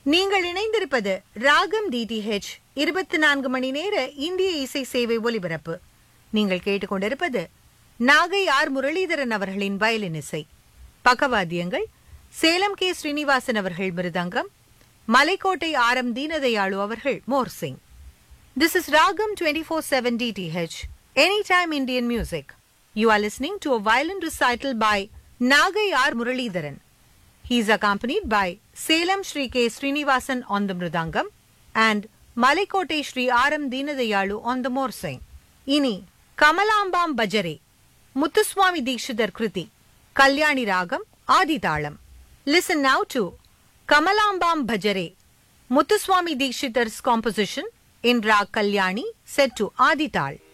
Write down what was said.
நீங்கள் இணைந்திருப்பது ராகம் டிடிஹெச் இருபத்தி நான்கு மணி நேர இந்திய இசை சேவை ஒலிபரப்பு நீங்கள் கேட்டுக்கொண்டிருப்பது நாகை ஆர் முரளிதரன் அவர்களின் வயலின் இசை பக்கவாத்தியங்கள் சேலம் கே ஸ்ரீனிவாசன் அவர்கள் மிருதங்கம் மலைக்கோட்டை ஆர் எம் தீனதயாளு அவர்கள் morsing This is Ragam 24/7 DTH, Anytime Indian Music. You are listening to a violin recital by Nagai R. Muralidharan. He is accompanied by Salem Sri K. Srinivasan on the Mridangam and Malikote Sri R. M. Deenadayalu on the Morsing. Ini Kamalambam Bajare, Muthuswami Dikshidhar Kriti, Kalyani Ragam, Aditalam. Listen now to Kamalambam Bajare, Muthuswami Dikshidhar's composition in Rag Kalyani set to Adital.